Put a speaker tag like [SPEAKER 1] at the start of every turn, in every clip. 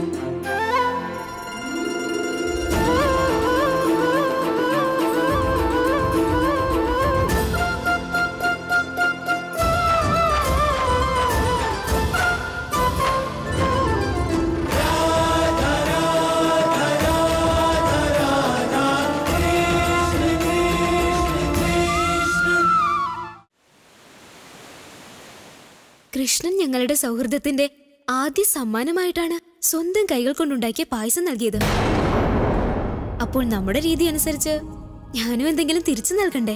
[SPEAKER 1] കൃഷ്ണൻ ഞങ്ങളുടെ സൗഹൃദത്തിന്റെ ആദ്യ സമ്മാനമായിട്ടാണ് സ്വന്തം കൈകൾ കൊണ്ടുണ്ടാക്കിയ പായസം നൽകിയത് അപ്പോൾ നമ്മുടെ രീതി അനുസരിച്ച് ഞാനും എന്തെങ്കിലും തിരിച്ചു നൽകണ്ടേ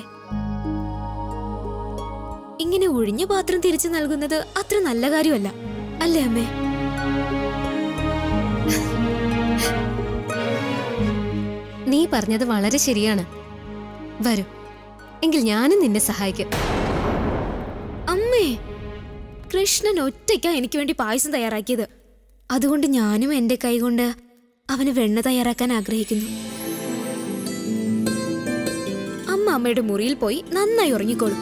[SPEAKER 1] ഇങ്ങനെ ഒഴിഞ്ഞ പാത്രം തിരിച്ചു നൽകുന്നത് അത്ര നല്ല കാര്യമല്ല അല്ലേ അമ്മേ
[SPEAKER 2] നീ പറഞ്ഞത് വളരെ ശരിയാണ് വരൂ എങ്കിൽ ഞാനും നിന്നെ സഹായിക്കും
[SPEAKER 1] അമ്മേ കൃഷ്ണൻ ഒറ്റയ്ക്കാ എനിക്ക് വേണ്ടി പായസം തയ്യാറാക്കിയത് അതുകൊണ്ട് ഞാനും എന്റെ കൈകൊണ്ട് അവന് വെണ്ണ തയ്യാറാക്കാൻ ആഗ്രഹിക്കുന്നു അമ്മ അമ്മയുടെ മുറിയിൽ പോയി നന്നായി ഉറങ്ങിക്കോളും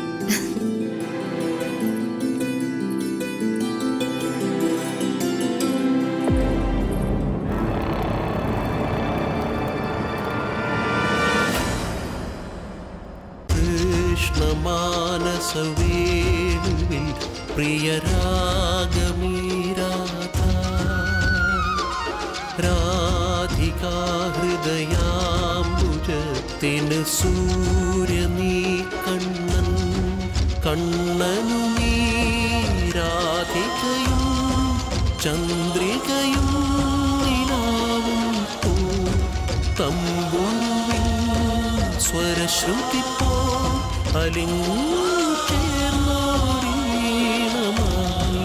[SPEAKER 3] കൃഷ്ണമാനസവേണുവിൽ പ്രിയരാഗമീരാധ രാധികാഹൃദയാംബുജത്തിന് സൂര്യനീ കണ്ണൻ കണ്ണനു നീ രാധികയും ചന്ദ്രികയും നിലാവും പോ തമ്പുരുവിൻ സ്വരശ്രുതി പോ അലിഞ്ഞു ചേർന്നോരീണമായി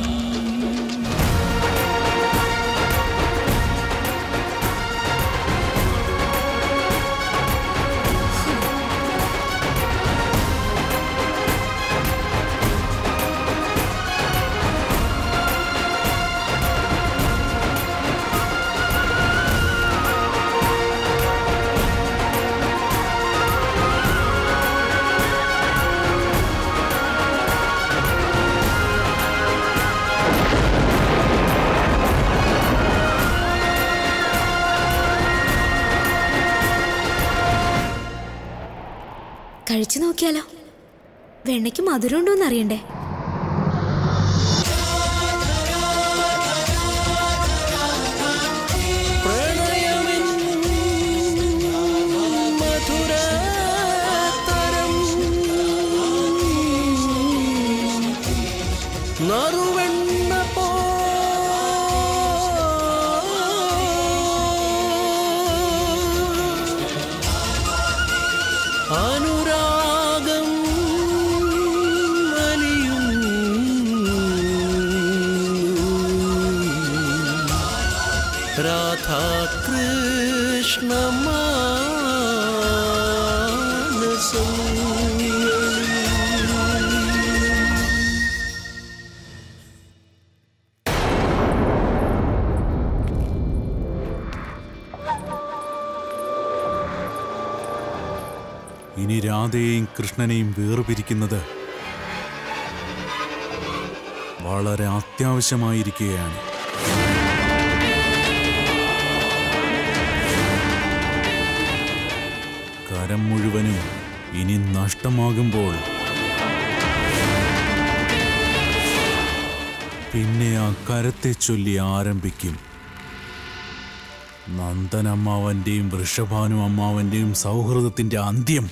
[SPEAKER 1] കഴിച്ചു നോക്കിയാലോ വെണ്ണയ്ക്ക് മധുരം ഉണ്ടോന്ന് അറിയണ്ടേ
[SPEAKER 3] പ്രണയമെൻ മധുരതരം നറുവെണ്ണ പോ അനുരാഗം അലിയും രാധാകൃഷ്ണമാനസം
[SPEAKER 4] ഇനി രാധയെയും കൃഷ്ണനെയും വേർപിരിക്കുന്നത് വളരെ അത്യാവശ്യമായിരിക്കുകയാണ് കരം മുഴുവനും ഇനി നഷ്ടമാകുമ്പോൾ പിന്നെ ആ കരത്തെ ചൊല്ലി ആരംഭിക്കും നന്ദൻ അമ്മാവന്റെയും വൃഷഭാനു അമ്മാവന്റെയും സൗഹൃദത്തിന്റെ അന്ത്യം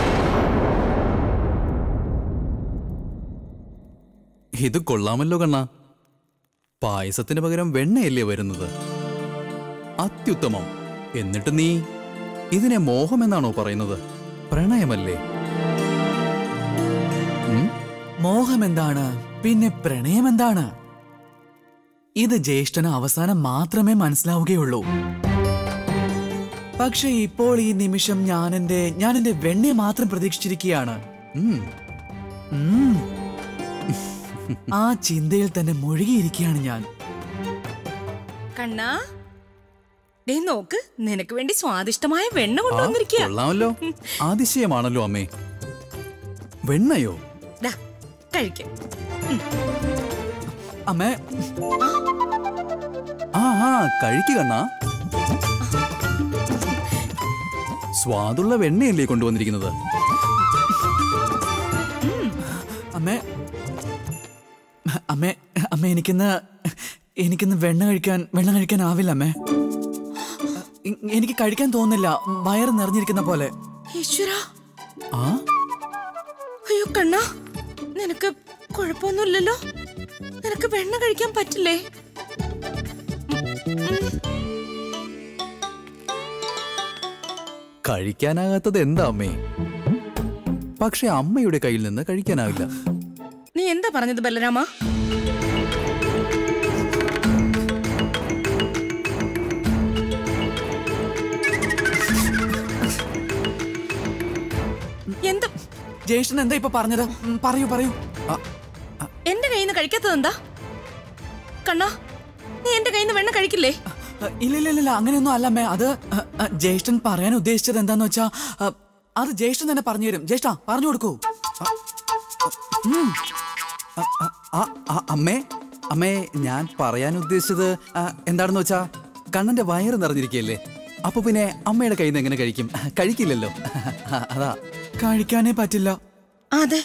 [SPEAKER 5] ഇത് കൊള്ളാമല്ലോ കണ്ണ പായസത്തിന് പകരം വെണ്ണയല്ലേ വരുന്നത് അത്യുത്തമം എന്നിട്ട് നീ ഇതിനെ മോഹമെന്നാണോ പറയുന്നത് പ്രണയമല്ലേ ഉം?
[SPEAKER 6] മോഹമെന്താണ് പിന്നെ പ്രണയമെന്താണ് ഇത് ജ്യേഷ്ഠന് അവസാനം മാത്രമേ മനസ്സിലാവുകയുള്ളൂ പക്ഷെ ഇപ്പോൾ ഈ നിമിഷം ഞാൻ എന്റെ ഞാൻ എന്റെ വെണ്ണയെ മാത്രം പ്രതീക്ഷിച്ചിരിക്കുകയാണ്
[SPEAKER 5] ഉം.
[SPEAKER 6] ഉം. ആ ചിന്തയിൽ തന്നെ മുഴുകിയിരിക്കുകയാണ് ഞാൻ
[SPEAKER 7] കണ്ണാ ദേ നോക്ക് നിനക്ക് വേണ്ടി സ്വാദിഷ്ടമായ വെണ്ണ
[SPEAKER 5] ആ,
[SPEAKER 7] കൊണ്ടുവന്നിരിക്കുക
[SPEAKER 5] കൊള്ളാമല്ലോ അതിശയമാണല്ലോ അമ്മേ വെണ്ണയോ
[SPEAKER 7] കഴിക്ക
[SPEAKER 6] അമ്മേ
[SPEAKER 5] ആ ആ കഴിക്കുക കണ്ണാ സ്വാദുള്ള വെണ്ണയല്ലേ കൊണ്ടുവന്നിരിക്കുന്നത്
[SPEAKER 6] അമ്മേ അമ്മേ അമ്മേ എനിക്കിന്ന് എനിക്കിന്ന് വെണ്ണ കഴിക്കാൻ വെള്ളം കഴിക്കാൻ ആവില്ല അമ്മേ എ- എനിക്ക് കഴിക്കാൻ തോന്നുന്നില്ല വയറ് നിറഞ്ഞിരിക്കുന്ന പോലെ
[SPEAKER 7] ഈശ്വര
[SPEAKER 5] ആ
[SPEAKER 7] അയ്യോ കണ്ണ നിനക്ക് കുഴപ്പമൊന്നുമില്ലല്ലോ നിനക്ക് വെണ്ണ കഴിക്കാൻ പറ്റില്ലേ
[SPEAKER 5] കഴിക്കാനാകാത്തത് എന്താ അമ്മേ പക്ഷെ അമ്മയുടെ കയ്യിൽ നിന്ന് കഴിക്കാനാവില്ല
[SPEAKER 7] നീ എന്താ പറഞ്ഞത് ബലരാമ എന്ത്
[SPEAKER 6] ജ്യേഷ്ഠൻ എന്താ ഇപ്പൊ പറഞ്ഞത് ഉം, പറയൂ പറയൂ ആ,
[SPEAKER 7] എന്റെ കയ്യിൽ നിന്ന് കഴിക്കാത്തത് എന്താ കണ്ണാ നീ എന്റെ കയ്യിൽ നിന്ന് വെണ്ണ കഴിക്കില്ലേ
[SPEAKER 6] ആ, ഇല്ല ഇല്ല ഇല്ല, ഇല്ല അങ്ങനെയൊന്നും അല്ല അമ്മേ അത് ആ, ആ, ജ്യേഷ്ഠൻ പറയാൻ ഉദ്ദേശിച്ചത് എന്താന്ന് വെച്ചാ ആ, അത് ജ്യേഷ്ഠൻ തന്നെ പറഞ്ഞു തരും ജ്യേഷ്ഠ പറഞ്ഞു കൊടുക്കൂ ആ, ഉം.
[SPEAKER 5] ആ, ആ, ആ, ആ, അമ്മേ അമ്മേ ഞാൻ പറയാൻ ഉദ്ദേശിച്ചത് ആ, എന്താണെന്ന് വെച്ചാ കണ്ണന്റെ വയറ് നിറഞ്ഞിരിക്കുകയല്ലേ അപ്പൊ പിന്നെ അമ്മയുടെ കയ്യിൽ നിന്ന് എങ്ങനെ കഴിക്കും കഴിക്കില്ലല്ലോ അതാ
[SPEAKER 6] കഴിക്കാനേ പറ്റില്ല
[SPEAKER 7] അതെ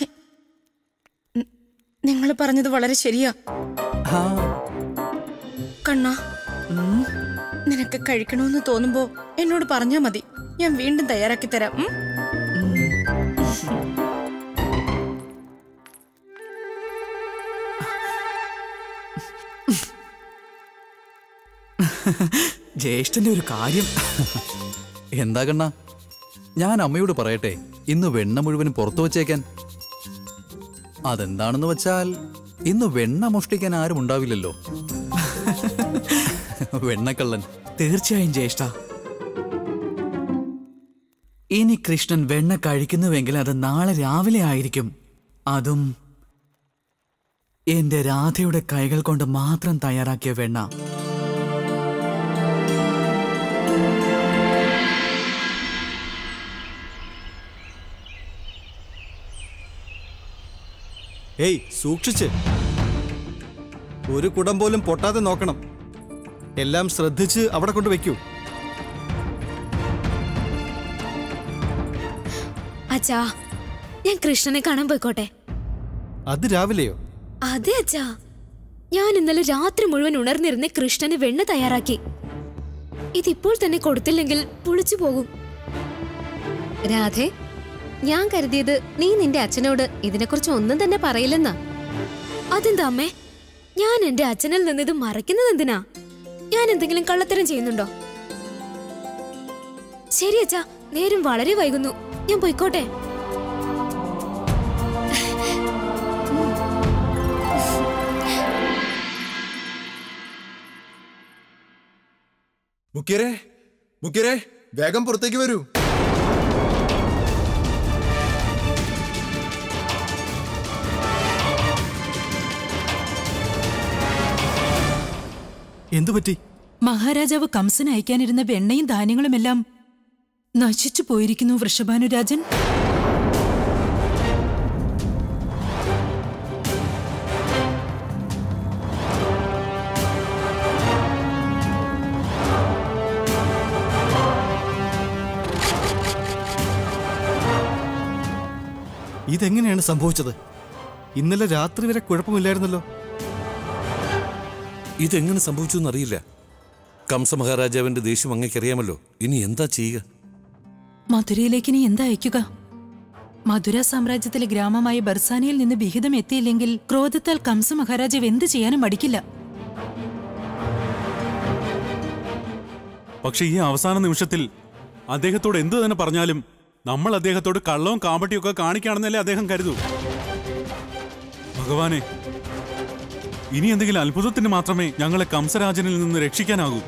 [SPEAKER 7] നിങ്ങൾ പറഞ്ഞത് വളരെ ശരിയാ
[SPEAKER 5] ആ,
[SPEAKER 7] കണ്ണാ നിനക്ക് കഴിക്കണമെന്ന് തോന്നുമ്പോ എന്നോട് പറഞ്ഞാ മതി ഞാൻ വീണ്ടും തയ്യാറാക്കി തരാം ഉം?
[SPEAKER 6] ജ്യേഷ്ഠന്റെ ഒരു കാര്യം
[SPEAKER 5] എന്താ കണ്ണ ഞാൻ അമ്മയോട് പറയട്ടെ ഇന്ന് വെണ്ണ മുഴുവനും പുറത്തു വച്ചേക്കാൻ അതെന്താണെന്ന് വെച്ചാൽ ഇന്ന് വെണ്ണ മോഷ്ടിക്കാൻ ആരും ഉണ്ടാവില്ലല്ലോ വെണ്ണക്കള്ളൻ
[SPEAKER 6] തീർച്ചയായും ജ്യേഷ്ഠ ഇനി കൃഷ്ണൻ വെണ്ണ കഴിക്കുന്നുവെങ്കിൽ അത് നാളെ രാവിലെ ആയിരിക്കും അതും എന്റെ രാധയുടെ കൈകൾ കൊണ്ട് മാത്രം തയ്യാറാക്കിയ വെണ്ണ
[SPEAKER 3] ഏയ് സൂക്ഷിച്ച് ഒരു കുടം പോലും പൊട്ടാതെ നോക്കണം എല്ലാം ശ്രദ്ധിച്ച് അവിടെ കൊണ്ട് വെക്കൂ
[SPEAKER 1] അച്ഛാ ഞാൻ കൃഷ്ണനെ കാണാൻ പോയിക്കോട്ടെ
[SPEAKER 3] അത് രാവിലെയോ
[SPEAKER 1] അതെ അച്ഛാ ഞാൻ ഇന്നലെ രാത്രി മുഴുവൻ ഉണർന്നിരുന്ന് കൃഷ്ണന് വെണ്ണ തയ്യാറാക്കി ഇതിപ്പോൾ തന്നെ കൊടുത്തില്ലെങ്കിൽ പുളിച്ചു പോകും
[SPEAKER 2] രാധേ ഞാൻ കരുതിയത് നീ നിന്റെ അച്ഛനോട് ഇതിനെക്കുറിച്ച് ഒന്നും തന്നെ പറയില്ലെന്നാ
[SPEAKER 1] അതെന്താ അമ്മേ ഞാൻ എന്റെ അച്ഛനിൽ നിന്ന് ഇത് മറയ്ക്കുന്നത് എന്തിനാ ഞാൻ എന്തെങ്കിലും കള്ളത്തരം ചെയ്യുന്നുണ്ടോ ശരി അച്ഛാ നേരം വളരെ വൈകുന്നു ഞാൻ പോയിക്കോട്ടെ
[SPEAKER 8] മുക്കിയരെ മുക്കിയരെ വേഗം പുറത്തേക്ക് വരൂ
[SPEAKER 3] എന്തു പറ്റി
[SPEAKER 9] മഹാരാജാവ് കംസന് അയക്കാനിരുന്ന വെണ്ണയും ധാന്യങ്ങളുമെല്ലാം നശിച്ചു പോയിരിക്കുന്നു വൃഷഭാനുരാജൻ
[SPEAKER 3] ഇതെങ്ങനെയാണ് സംഭവിച്ചത് ഇന്നലെ രാത്രി വരെ കുഴപ്പമില്ലായിരുന്നല്ലോ
[SPEAKER 10] ഇതെങ്ങനെ സംഭവിച്ചു എന്നറിയില്ല കംസ മഹാരാജാവിന്റെ ദേഷ്യം അങ്ങേക്കറിയാമല്ലോ ഇനി എന്താ ചെയ്യുക
[SPEAKER 9] മധുരയിലേക്ക് നീ എന്താ അയക്കുക മധുര സാമ്രാജ്യത്തിലെ ഗ്രാമമായ ബർസാനിയിൽ നിന്ന് വിഹിതം എത്തിയില്ലെങ്കിൽ ക്രോധത്താൽ കംസ മഹാരാജാവ് എന്ത് ചെയ്യാനും മടിക്കില്ല
[SPEAKER 4] പക്ഷെ ഈ അവസാന നിമിഷത്തിൽ അദ്ദേഹത്തോട് എന്ത് തന്നെ പറഞ്ഞാലും നമ്മൾ അദ്ദേഹത്തോട് കള്ളവും കാമ്പട്ടിയും ഒക്കെ കാണിക്കുകയാണെന്നല്ലേ അദ്ദേഹം കരുതൂ ഭഗവാനെ ഇനി എന്തെങ്കിലും അത്ഭുതത്തിന് മാത്രമേ ഞങ്ങളെ കംസരാജനിൽ നിന്ന് രക്ഷിക്കാനാകൂ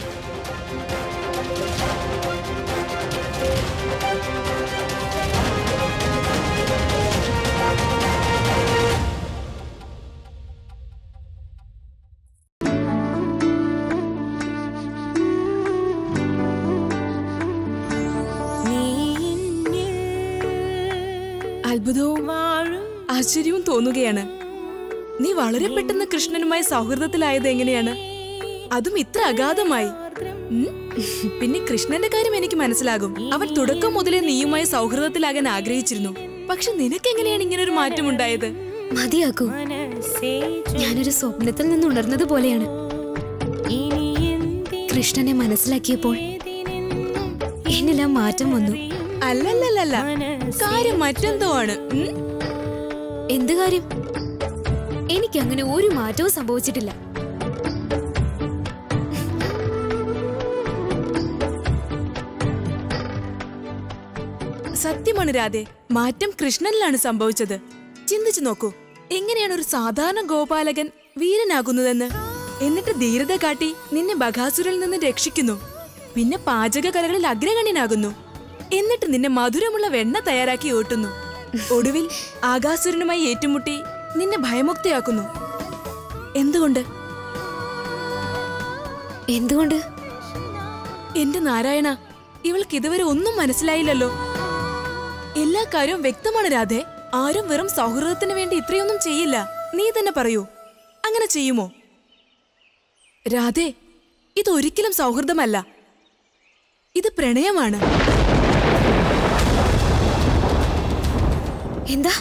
[SPEAKER 11] അത്ഭുതവും ആശ്ചര്യവും തോന്നുകയാണ് നീ വളരെ പെട്ടെന്ന് കൃഷ്ണനുമായി സൗഹൃദത്തിലായത് എങ്ങനെയാണ് അതും ഇത്ര അഗാധമായി ഉം. പിന്നെ കൃഷ്ണന്റെ കാര്യം എനിക്ക് മനസ്സിലാകും അവൻ തുടക്കം മുതലേ നീയുമായി സൗഹൃദത്തിലാകാൻ ആഗ്രഹിച്ചിരുന്നു പക്ഷെ നിനക്ക് എങ്ങനെയാണ് ഇങ്ങനെ ഒരു മാറ്റം ഉണ്ടായത്
[SPEAKER 1] മതിയാക്കൂ ഞാനൊരു സ്വപ്നത്തിൽ നിന്ന് ഉണർന്നത് പോലെയാണ് കൃഷ്ണനെ മനസ്സിലാക്കിയപ്പോൾ എന്നിലാ മാറ്റം വന്നു
[SPEAKER 11] അല്ലല്ലല്ല കാര്യം മറ്റെന്തോ ആണ് ഉം?
[SPEAKER 1] എന്ത് കാര്യം എനിക്ക് അങ്ങനെ ഒരു മാറ്റവും സംഭവിച്ചിട്ടില്ല
[SPEAKER 11] സത്യമാണ് രാധെ മാറ്റം കൃഷ്ണനിലാണ് സംഭവിച്ചത് ചിന്തിച്ചു നോക്കൂ എങ്ങനെയാണ് ഒരു സാധാരണ ഗോപാലകൻ വീരനാകുന്നതെന്ന് എന്നിട്ട് ധീരത കാട്ടി നിന്നെ ബഘാസുരിൽ നിന്ന് രക്ഷിക്കുന്നു പിന്നെ പാചക കലകളിൽ അഗ്രഗണ്യനാകുന്നു എന്നിട്ട് നിന്നെ മധുരമുള്ള വെണ്ണ തയ്യാറാക്കി ഓട്ടുന്നു ഒടുവിൽ ആകാസുരനുമായി ഏറ്റുമുട്ടി നിന്നെ ഭയമുക്തയാക്കുന്നു എന്തുകൊണ്ട്
[SPEAKER 1] എന്തുകൊണ്ട്
[SPEAKER 11] എന്റെ നാരായണ ഇവൾക്ക് ഇതുവരെ ഒന്നും മനസ്സിലായില്ലല്ലോ എല്ലാ കാര്യവും വ്യക്തമാണ് രാധെ ആരും വെറും സൗഹൃദത്തിന് വേണ്ടി ഇത്രയൊന്നും ചെയ്യില്ല നീ തന്നെ പറയൂ അങ്ങനെ ചെയ്യുമോ രാധെ ഇതൊരിക്കലും സൗഹൃദമല്ല ഇത് പ്രണയമാണ്
[SPEAKER 1] എന്താ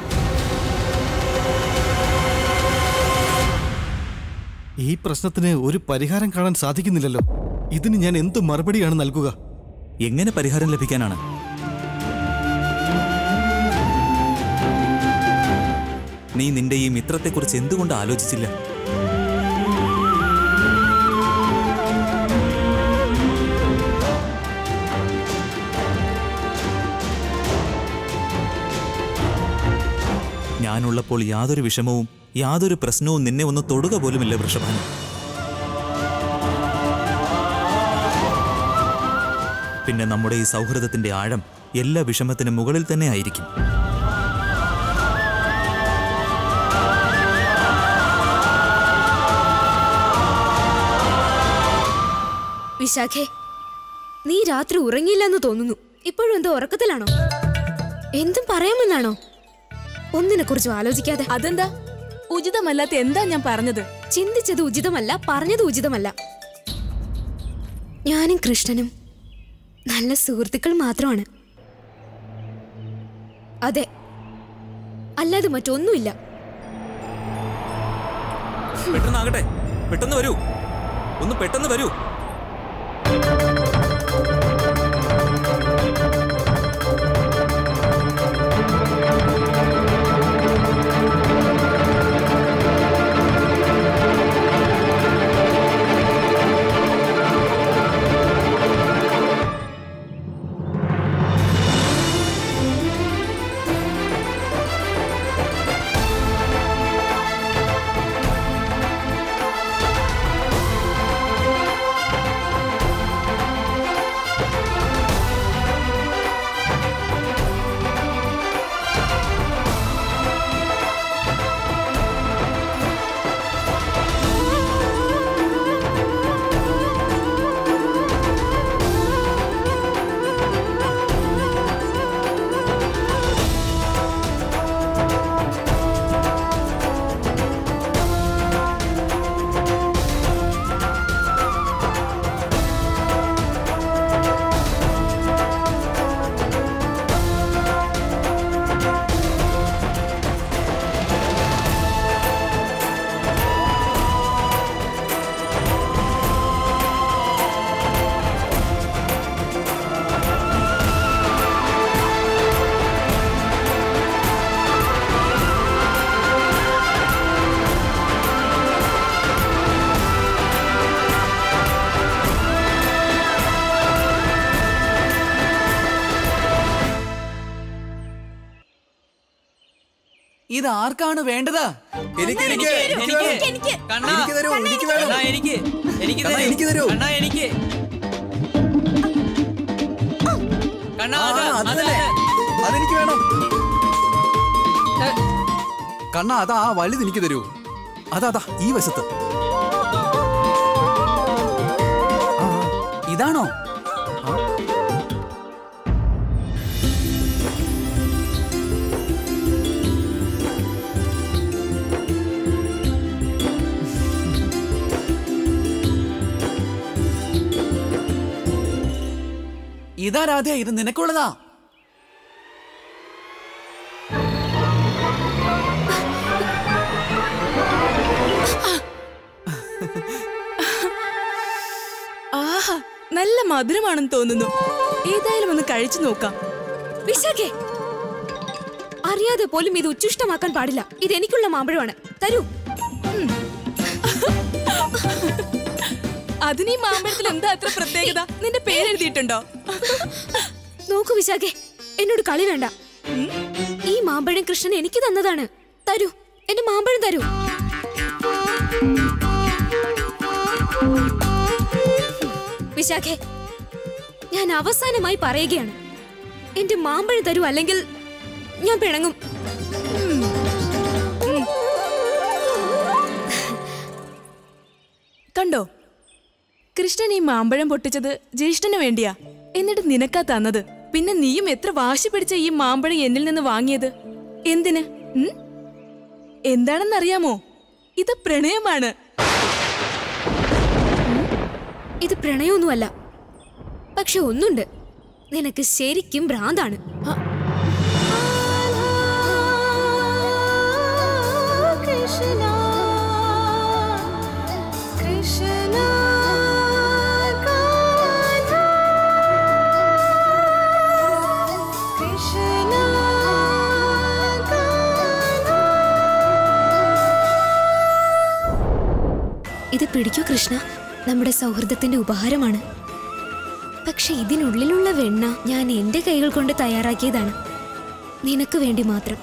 [SPEAKER 3] ഈ പ്രശ്നത്തിന് ഒരു പരിഹാരം കാണാൻ സാധിക്കുന്നില്ലല്ലോ ഇതിന് ഞാൻ എന്ത് മറുപടിയാണ് നൽകുക
[SPEAKER 6] എങ്ങനെ പരിഹാരം ലഭിക്കാനാണ് നീ നിന്റെ ഈ മിത്രത്തെക്കുറിച്ച് എന്തുകൊണ്ട് ആലോചിച്ചില്ല ഞാനുള്ളപ്പോൾ യാതൊരു വിഷമവും യാതൊരു പ്രശ്നവും നിന്നെ ഒന്ന് തൊടുക പോലുമില്ല വൃഷഭാനു പിന്നെ നമ്മുടെ ഈ സൗഹൃദത്തിന്റെ ആഴം എല്ലാ വിഷമത്തിനും മുകളിൽ തന്നെ ആയിരിക്കും
[SPEAKER 1] വിശാഖേ നീ രാത്രി ഉറങ്ങിയില്ലെന്ന് തോന്നുന്നു ഇപ്പോഴും എന്തോ ഉറക്കത്തിലാണോ എന്തും പറയാമെന്നാണോ ഒന്നിനെ കുറിച്ചും ആലോചിക്കാതെ
[SPEAKER 11] അതെന്താ ഉചിതമല്ലാത്ത എന്താ ഞാൻ പറഞ്ഞത്
[SPEAKER 1] ചിന്തിച്ചത് ഉചിതമല്ല പറഞ്ഞത് ഉചിതമല്ല ഞാനും കൃഷ്ണനും നല്ല സുഹൃത്തുക്കൾ മാത്രമാണ് അതെ അല്ലാതെ മറ്റൊന്നുമില്ല
[SPEAKER 6] പെട്ടെന്നാകട്ടെ പെട്ടെന്ന് വരൂ ഒന്ന് പെട്ടെന്ന് വരൂ
[SPEAKER 5] ഇത് ആർക്കാണ് വേണ്ടത്
[SPEAKER 8] എനിക്ക് എനിക്ക് എനിക്ക് എനിക്ക് തരൂ എനിക്ക് വേണം
[SPEAKER 12] എനിക്ക് എനിക്ക്
[SPEAKER 8] കണ്ണാ, എനിക്ക് തരൂ
[SPEAKER 12] കണ്ണാ എനിക്ക് കണ്ണാ
[SPEAKER 8] ആ,
[SPEAKER 12] അത്,
[SPEAKER 8] അത്
[SPEAKER 12] അത്,
[SPEAKER 8] തന്നെ. അതെനിക്ക് വേണം
[SPEAKER 5] കണ്ണ അതാ ആ വലുത് എനിക്ക് തരൂ അതാ അതാ ഈ വശത്ത് ആ, ഇതാണോ ആ.
[SPEAKER 6] ഇതാ രാധേ ഇത് നിനക്കുള്ളതാ
[SPEAKER 11] ആഹാ നല്ല മധുരമാണെന്ന് തോന്നുന്നു ഏതായാലും ഒന്ന് കഴിച്ചു നോക്കാം
[SPEAKER 1] വിശാഖേ അറിയാതെ പോലും ഇത് ഉച്ഛിഷ്ടമാക്കാൻ പാടില്ല ഇത് എനിക്കുള്ള മാമ്പഴമാണ് തരൂ
[SPEAKER 11] അതിന് ഈ മാമ്പഴത്തിൽ എന്താ അത്ര പ്രത്യേകത നിന്റെ പേരെഴുതിയിട്ടുണ്ടോ
[SPEAKER 1] നോക്കൂ വിശാഖേ എന്നോട് കളി വേണ്ട ഈ മാമ്പഴം കൃഷ്ണൻ എനിക്ക് തന്നതാണ് തരൂ എന്റെ മാമ്പഴം തരൂ വിശാഖേ ഞാൻ അവസാനമായി പറയുകയാണ് എന്റെ മാമ്പഴം തരൂ അല്ലെങ്കിൽ ഞാൻ പിണങ്ങും
[SPEAKER 11] കണ്ടോ കൃഷ്ണൻ ഈ മാമ്പഴം പൊട്ടിച്ചത് ജ്യേഷ്ഠന് വേണ്ടിയാ എന്നിട്ട് നിനക്കാ തന്നത് പിന്നെ നീയും എത്ര വാശി പിടിച്ച ഈ മാമ്പഴം എന്നിൽ നിന്ന് വാങ്ങിയത് എന്തിന് ഉം? എന്താണെന്നറിയാമോ ഇത് പ്രണയമാണ്
[SPEAKER 1] ഇത് പ്രണയമൊന്നുമല്ല പക്ഷെ ഒന്നുണ്ട് നിനക്ക് ശരിക്കും ഭ്രാന്താണ് ഇത് പിടിക്കൂ കൃഷ്ണ നമ്മുടെ സൗഹൃദത്തിന്റെ ഉപഹാരമാണ് പക്ഷെ ഇതിനുള്ളിലുള്ള വെണ്ണ ഞാൻ എന്റെ കൈകൾ കൊണ്ട് തയ്യാറാക്കിയതാണ് നിനക്ക് വേണ്ടി മാത്രം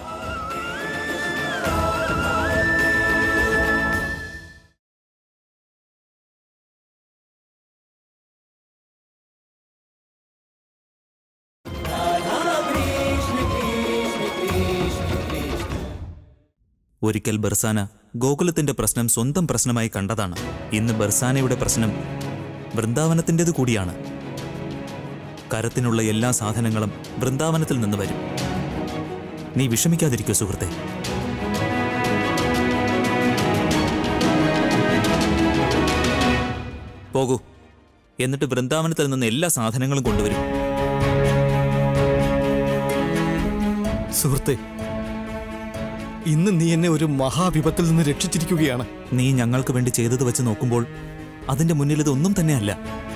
[SPEAKER 13] ഒരിക്കൽ ബർസാന ഗോകുലത്തിന്റെ പ്രശ്നം സ്വന്തം പ്രശ്നമായി കണ്ടതാണ് ഇന്ന് ബർസാനയുടെ പ്രശ്നം വൃന്ദാവനത്തിൻ്റെത് കൂടിയാണ് കരത്തിനുള്ള എല്ലാ സാധനങ്ങളും വൃന്ദാവനത്തിൽ നിന്ന് വരും നീ വിഷമിക്കാതിരിക്കൂ സുഹൃത്തെ പോകൂ എന്നിട്ട് വൃന്ദാവനത്തിൽ നിന്ന് എല്ലാ സാധനങ്ങളും കൊണ്ടുവരും
[SPEAKER 3] സുഹൃത്തെ ഇന്ന് നീ എന്നെ ഒരു മഹാവിപത്തിൽ നിന്ന് രക്ഷിച്ചിരിക്കുകയാണ്
[SPEAKER 13] നീ ഞങ്ങൾക്ക് വേണ്ടി ചെയ്തത് വെച്ച് നോക്കുമ്പോൾ അതിന്റെ മുന്നിൽ ഇതൊന്നും തന്നെയല്ല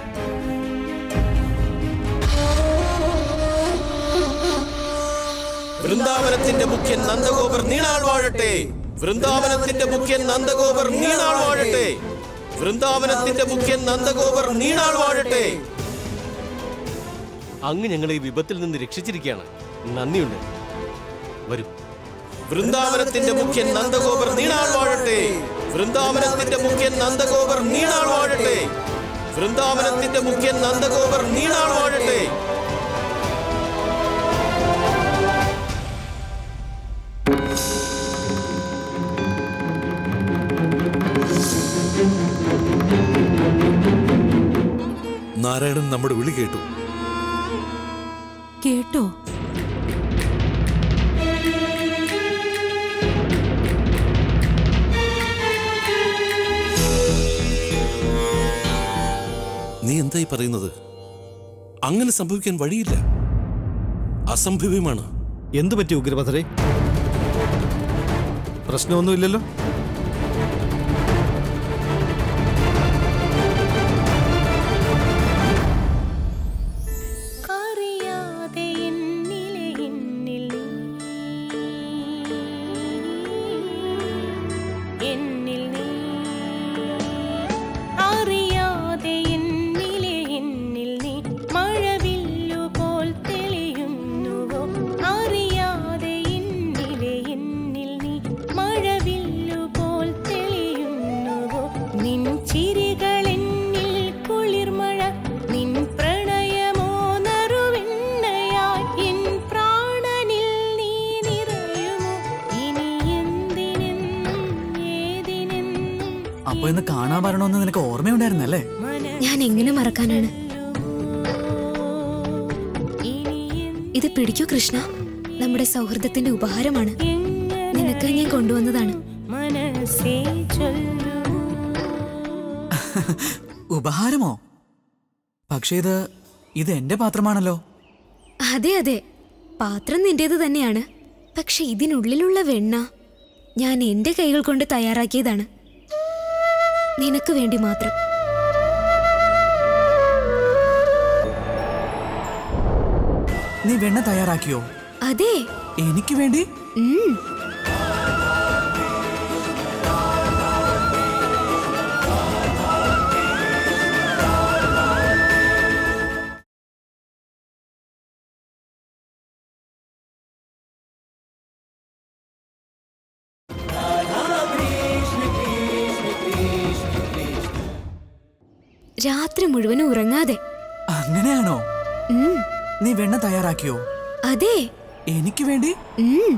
[SPEAKER 14] വൃന്ദാവനത്തിന്റെ മുഖ്യൻ നന്ദഗോപർ നീണാൾ വാഴട്ടെ വൃന്ദാവനത്തിന്റെ മുഖ്യൻ നന്ദഗോപർ നീണാൾ വാഴട്ടെ വൃന്ദാവനത്തിന്റെ മുഖ്യൻ നന്ദഗോപർ നീണാൾ വാഴട്ടെ
[SPEAKER 15] അങ്ങ് ഞങ്ങളെ ഈ വിപത്തിൽ നിന്ന് രക്ഷിച്ചിരിക്കുകയാണ് നന്ദിയുണ്ട് വരൂ
[SPEAKER 14] വൃന്ദാവനത്തിന്റെ മുഖ്യൻ നന്ദഗോപർ നീണാൾ വാഴട്ടെ വൃന്ദാവനത്തിന്റെ മുഖ്യൻ നന്ദഗോപർ നീണാൾ വാഴട്ടെ വൃന്ദാവനത്തിന്റെ മുഖ്യൻ നന്ദഗോപർ നീണാൾ വാഴട്ടെ
[SPEAKER 10] നാരായണൻ നമ്മുടെ വിളി കേട്ടു
[SPEAKER 9] കേട്ടോ
[SPEAKER 10] നീ എന്തായി പറയുന്നത് അങ്ങനെ സംഭവിക്കാൻ വഴിയില്ല അസംഭവ്യമാണ്
[SPEAKER 3] എന്തു പറ്റി ഉഗ്രപഥരെ പ്രശ്നമൊന്നുമില്ലല്ലോ
[SPEAKER 16] അറിയാതെ എന്നിലെ എന്നിൽ നീ എന്നിൽ നീ അറിയാതെ എന്നിലെ എന്നിൽ നീ മഴവില്ലു പോൽ തെളിയുന്നുവോ അറിയാതെ എന്നിലെ എന്നിൽ നീ മഴവില്ലു പോൽ തെളിയുന്നുവോ നിൻ ചിരികളെന്നിൽ കുളിർമഴ നിൻ പ്രണയമോ നറുവെണ്ണയായി എൻ പ്രാണനിൽ നീ നിറയുമോ ഇനി എന്തിനെന്നും ഏതിനെന്നും
[SPEAKER 6] അപ്പൊ ഇന്ന് കാണാൻ വരണമെന്ന് നിനക്ക് ഓർമ്മയുണ്ടായിരുന്നല്ലേ
[SPEAKER 1] ഞാൻ എങ്ങനെ മറക്കാനാണ് ഇത് പിടിക്കൂ കൃഷ്ണ നമ്മുടെ സൗഹൃദത്തിന്റെ ഉപഹാരമാണ് നിനക്ക് ഞാൻ കൊണ്ടുവന്നതാണ്
[SPEAKER 16] മനസ്സേ ചൊല്ലൂ
[SPEAKER 6] ഉപഹാരമോ പക്ഷേ ഇത് ഇത് എന്റെ പാത്രമാണല്ലോ
[SPEAKER 1] അതെ അതെ പാത്രം നിന്റേത് തന്നെയാണ് പക്ഷെ ഇതിനുള്ളിലുള്ള വെണ്ണ ഞാൻ എന്റെ കൈകൾ കൊണ്ട് തയ്യാറാക്കിയതാണ് നിനക്ക് വേണ്ടി മാത്രം
[SPEAKER 6] നീ വെണ്ണ തയ്യാറാക്കിയോ
[SPEAKER 1] അതെ
[SPEAKER 6] എനിക്ക് വേണ്ടി
[SPEAKER 1] ഉം. രാത്രി മുഴുവനും ഉറങ്ങാതെ
[SPEAKER 6] അങ്ങനെയാണോ
[SPEAKER 1] ഉം.
[SPEAKER 6] നീ വെണ്ണ തയ്യാറാക്കിയോ
[SPEAKER 1] അതെ
[SPEAKER 6] എനിക്ക് വേണ്ടി
[SPEAKER 1] ഉം.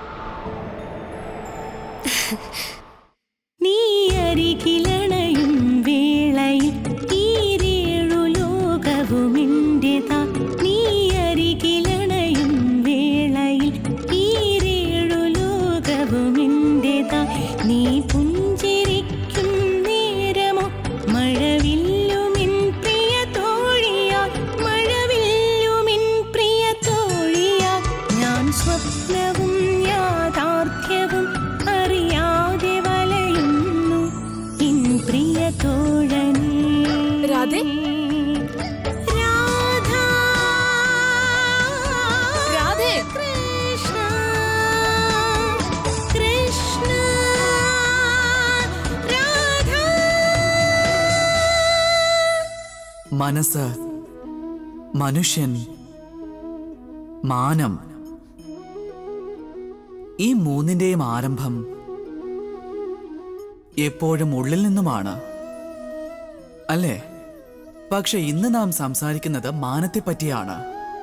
[SPEAKER 16] നീ അരികിലണയും വേളയിൽ ഈരേഴു ലോകവുമിൻ്റെതാ നീ അരികിലണയും വേളയിൽ ഈരേഴു ലോകവുമിൻ്റെതാ നീ പുഞ്ചിരിക്കും നേരമോ മഴവില്ലുമിൻ പ്രിയ തോഴിയാ മഴവില്ലുമിൻ പ്രിയ തോഴിയാ ഞാൻ സ്വപ്നവും യാഥാർത്ഥ്യവും അറിയാതെ വലയുന്നു ഇൻ പ്രിയ തോഴനേ
[SPEAKER 11] രാധേ
[SPEAKER 16] രാധാ
[SPEAKER 11] രാധേ
[SPEAKER 16] കൃഷ്ണ കൃഷ്ണ രാധാ
[SPEAKER 6] മനസ്സ് മനുഷ്യൻ മാനം ഈ മൂന്നിന്റെയും ആരംഭം എപ്പോഴും ഉള്ളിൽ നിന്നുമാണ് അല്ലേ പക്ഷെ ഇന്ന് നാം സംസാരിക്കുന്നത് മാനത്തെ പറ്റിയാണ്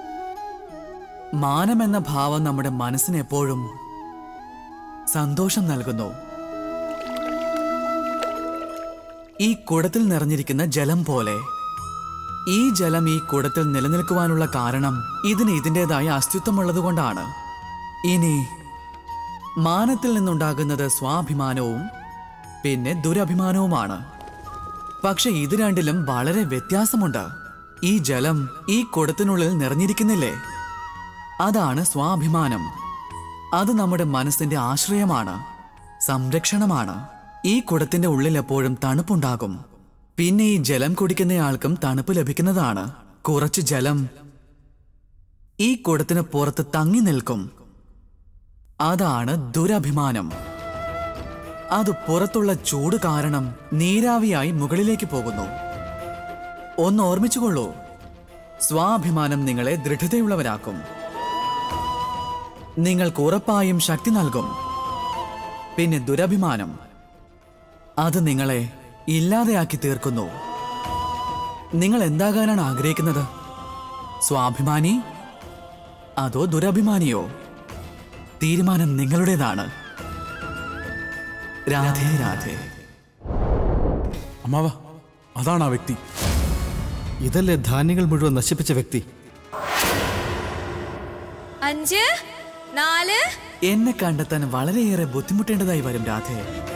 [SPEAKER 6] മാനം എന്ന ഭാവം നമ്മുടെ മനസ്സിന് എപ്പോഴും സന്തോഷം നൽകുന്നു ഈ കുടത്തിൽ നിറഞ്ഞിരിക്കുന്ന ജലം പോലെ ഈ ജലം ഈ കുടത്തിൽ നിലനിൽക്കുവാനുള്ള കാരണം ഇതിന് ഇതിൻ്റെതായ അസ്തിത്വമുള്ളതുകൊണ്ടാണ് ഇനി മാനത്തിൽ നിന്നുണ്ടാകുന്നത് സ്വാഭിമാനവും പിന്നെ ദുരഭിമാനവുമാണ് പക്ഷെ ഇത് രണ്ടിലും വളരെ വ്യത്യാസമുണ്ട് ഈ ജലം ഈ കുടത്തിനുള്ളിൽ നിറഞ്ഞിരിക്കുന്നില്ലേ അതാണ് സ്വാഭിമാനം അത് നമ്മുടെ മനസ്സിന്റെ ആശ്രയമാണ് സംരക്ഷണമാണ് ഈ കുടത്തിന്റെ ഉള്ളിൽ എപ്പോഴും തണുപ്പുണ്ടാകും പിന്നെ ഈ ജലം കുടിക്കുന്നയാൾക്കും തണുപ്പ് ലഭിക്കുന്നതാണ് കുറച്ച് ജലം ഈ കുടത്തിന് പുറത്ത് തങ്ങി നിൽക്കും അതാണ് ദുരഭിമാനം അത് പുറത്തുള്ള ചൂട് കാരണം നീരാവിയായി മുകളിലേക്ക് പോകുന്നു ഒന്ന് ഓർമ്മിച്ചുകൊള്ളൂ സ്വാഭിമാനം നിങ്ങളെ ദൃഢതയുള്ളവരാക്കും നിങ്ങൾക്ക് ഉറപ്പായും ശക്തി നൽകും പിന്നെ ദുരഭിമാനം അത് നിങ്ങളെ ഇല്ലാതെയാക്കി തീർക്കുന്നു നിങ്ങൾ എന്താകാനാണ് ആഗ്രഹിക്കുന്നത് സ്വാഭിമാനി അതോ ദുരഭിമാനിയോ തീരുമാനം നിങ്ങളുടേതാണ് രാധേ രാധേ
[SPEAKER 4] അമ്മാവ അതാണ് ആ വ്യക്തി
[SPEAKER 3] ഇതല്ലേ ധാന്യങ്ങൾ മുഴുവൻ നശിപ്പിച്ച വ്യക്തി
[SPEAKER 1] അഞ്ച് നാല്
[SPEAKER 6] എന്നെ കണ്ടെത്താൻ വളരെയേറെ ബുദ്ധിമുട്ടേണ്ടതായി വരും രാധേ